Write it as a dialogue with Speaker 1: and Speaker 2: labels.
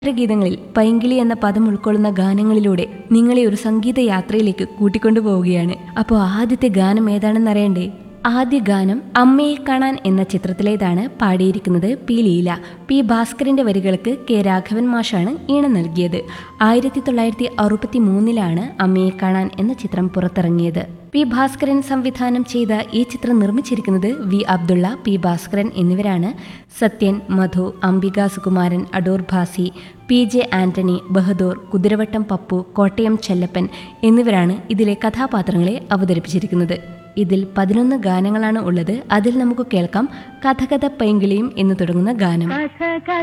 Speaker 1: ഗീതങ്ങളിൽ പൈങ്കിളി എന്ന പദം ഉൾക്കൊള്ളുന്ന ഗാനങ്ങളിലൂടെ നിങ്ങളെ ഒരു സംഗീത യാത്രയിലേക്ക് കൂട്ടിക്കൊണ്ടുപോവുകയാണ് അപ്പോൾ ആദ്യത്തെ ഗാനം ഏതാണെന്ന് അറിയണ്ടേ ആദ്യ ഗാനം അമ്മയെ കാണാൻ എന്ന ചിത്രത്തിലേതാണ് പാടിയിരിക്കുന്നത് പി ലീല പി ഭാസ്കരന്റെ വരികൾക്ക് കെ രാഘവൻ മാഷാണ് ഈണം നൽകിയത് ആയിരത്തി തൊള്ളായിരത്തി അറുപത്തി മൂന്നിലാണ് അമ്മയെ കാണാൻ എന്ന ചിത്രം പുറത്തിറങ്ങിയത് പി ഭാസ്കരൻ സംവിധാനം ചെയ്ത ഈ ചിത്രം നിർമ്മിച്ചിരിക്കുന്നത് വി അബ്ദുള്ള പി ഭാസ്കരൻ എന്നിവരാണ് സത്യൻ മധു അംബിക സുകുമാരൻ അടൂർ ഭാസി പി ജെ ആന്റണി ബഹദൂർ കുതിരവട്ടം പപ്പു കോട്ടയം ചെല്ലപ്പൻ എന്നിവരാണ് ഇതിലെ കഥാപാത്രങ്ങളെ അവതരിപ്പിച്ചിരിക്കുന്നത് ഇതിൽ പതിനൊന്ന് ഗാനങ്ങളാണ് ഉള്ളത് അതിൽ നമുക്ക് കേൾക്കാം കഥകഥ പൈങ്കിളിയും എന്ന് തുടങ്ങുന്ന ഗാനം